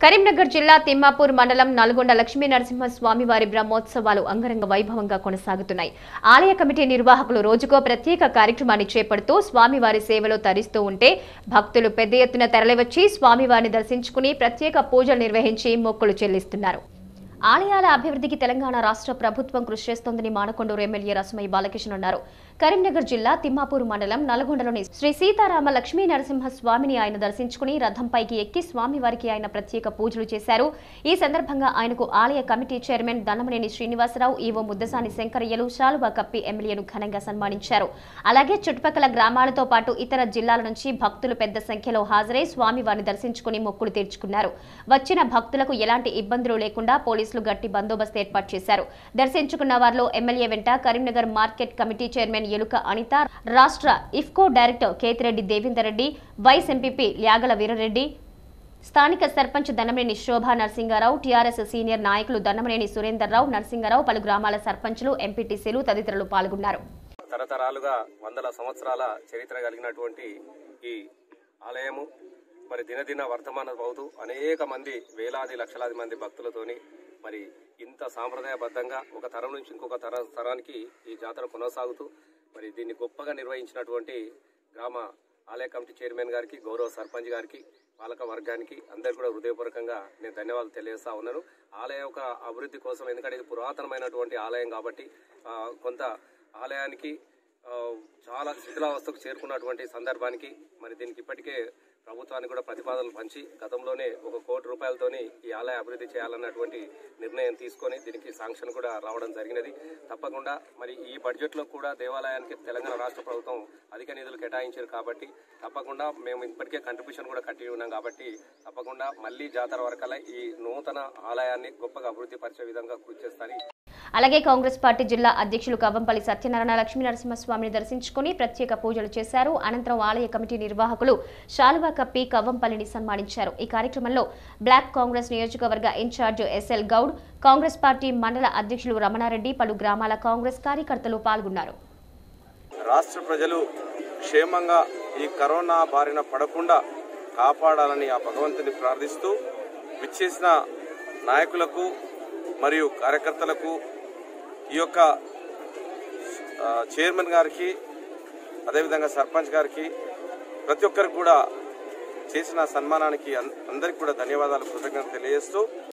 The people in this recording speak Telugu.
కరీంనగర్ జిల్లా తిమ్మాపూర్ మండలం నల్గొండ లక్ష్మీ నరసింహ స్వామి వారి బ్రహ్మోత్సవాలు అంగరంగ వైభవంగా కొనసాగుతున్నాయి ఆలయ కమిటీ నిర్వాహకులు రోజుకో ప్రత్యేక కార్యక్రమాన్ని చేపడుతూ స్వామివారి సేవలో తరిస్తూ ఉంటే భక్తులు పెద్ద ఎత్తున తరలివచ్చి స్వామివారిని దర్శించుకుని ప్రత్యేక పూజలు నిర్వహించి మొక్కులు చెల్లిస్తున్నారు ఆలయాల అభివృద్ధికి తెలంగాణ రాష్ట్ర ప్రభుత్వం కృషి చేస్తోందని మానకొండూరు ఎమ్మెల్యే రసమయ్య బాలకృష్ణ అన్నారు కరీంనగర్ జిల్లా తిమ్మాపూర్ మండలం నల్గొండలోని శ్రీ సీతారామ లక్ష్మీ నరసింహ స్వామిని ఆయన దర్శించుకుని రథంపైకి ఎక్కి స్వామివారికి ఆయన ప్రత్యేక పూజలు చేశారు ఈ సందర్భంగా ఆయనకు ఆలయ committee chairman Dannamaneni Srinivasarao EO Muddasani శంకరయ్యలు శాలువా కప్పి ఎమ్మెల్యేను ఘనంగా సన్మానించారు అలాగే చుట్టుపక్కల గ్రామాలతో పాటు ఇతర జిల్లాల నుంచి భక్తులు పెద్ద సంఖ్యలో హాజరై స్వామివారిని దర్శించుకుని మొక్కులు తీర్చుకున్నారు వచ్చిన భక్తులకు ఎలాంటి ఇబ్బందులు లేకుండా పోలీసులు గట్టి బందోబస్తు ఏర్పాటు చేశారు దర్శించుకున్న వారిలో ఎమ్మెల్యే వెంట Karimnagar market committee chairman Eluka Anitha రాష్ట్ర IFFCO director Ketireddy Devender Reddy vice MPP Lyagala Veerareddy స్థానిక సర్పంచ్ దన్నమనేని శోభా నరసింగారావు టీఆర్ఎస్ సీనియర్ నాయకులు దన్నమనేని సురేందర్రావు నరసింగారావు పలు గ్రామాల సర్పంచులు ఎంపీటీసీలు తదితరులు పాల్గొన్నారు తరతరాలుగా వందల సంవత్సరాల చరిత్ర కలిగినటువంటి ఈ ఆలయము మరి దినదిన వర్ధమానం అవుతూ అనేక మంది వేలాది లక్షలాది మంది భక్తులతోని మరి ఇంత సాంప్రదాయబద్ధంగా ఒక తరం నుంచి ఇంకొక తర తరానికి ఈ జాతర కొనసాగుతూ మరి దీన్ని గొప్పగా నిర్వహించినటువంటి గ్రామ ఆలయ కమిటీ చైర్మన్ గారికి గౌరవ సర్పంచ్ గారికి పాలక వర్గానికి అందరికీ కూడా హృదయపూర్వకంగా నేను ధన్యవాదాలు తెలియజేస్తా ఉన్నాను ఆలయ యొక్క అభివృద్ధి కోసం ఎందుకంటే ఇది పురాతనమైనటువంటి ఆలయం కాబట్టి ఆ, కొంత ఆలయానికి ఆ, చాలా శిథిలావస్థకు చేరుకున్నటువంటి సందర్భానికి మరి దీనికి ఇప్పటికే ప్రభుత్వానికి కూడా ప్రతిపాదనలు పంచి గతంలోనే ఒక కోటి రూపాయలతోని ఈ ఆలయ అభివృద్ధి చేయాలన్నటువంటి నిర్ణయం తీసుకొని దీనికి శాంక్షన్ కూడా రావడం జరిగినది తప్పకుండా మరి ఈ బడ్జెట్లో కూడా దేవాలయానికి తెలంగాణ రాష్ట్ర ప్రభుత్వం అధిక నిధులు కేటాయించారు కాబట్టి తప్పకుండా మేము ఇప్పటికే కంట్రిబ్యూషన్ కూడా కట్టి ఉన్నాం కాబట్టి తప్పకుండా మళ్ళీ జాతర వరకల్లా ఈ నూతన ఆలయాన్ని గొప్పగా అభివృద్ధి పరిచే విధంగా కృషి చేస్తారని అలాగే కాంగ్రెస్ పార్టీ జిల్లా అధ్యక్షులు కవ్వంపల్లి సత్యనారాయణ లక్ష్మీ నరసింహస్వామిని దర్శించుకుని ప్రత్యేక పూజలు చేశారు అనంతరం ఆలయ కమిటీ నిర్వాహకులు శాలువా కప్పి కవ్వంపల్లిని సన్మానించారు ఈ కార్యక్రమంలో బ్లాక్ కాంగ్రెస్ నియోజకవర్గ in charge SL Goud Congress party మండల అధ్యక్షులు రమణారెడ్డి పలు గ్రామాల కాంగ్రెస్ కార్యకర్తలు పాల్గొన్నారు రాష్ట్ర ప్రజలు క్షేమంగా ఈ కరోనా బారిన పడకుండా కాపాడాలని ఆ భగవంతుని ప్రార్థిస్తూ విచ్చేసిన నాయకులకు మరియు కార్యకర్తలకు ఈ యొక్క ఆ, చైర్మన్ గారికి అదేవిధంగా సర్పంచ్ గారికి ప్రతి ఒక్కరికి కూడా చేసిన సన్మానానికి అన్- అందరికీ కూడా ధన్యవాదాలు కృతజ్ఞతలు తెలియజేస్తూ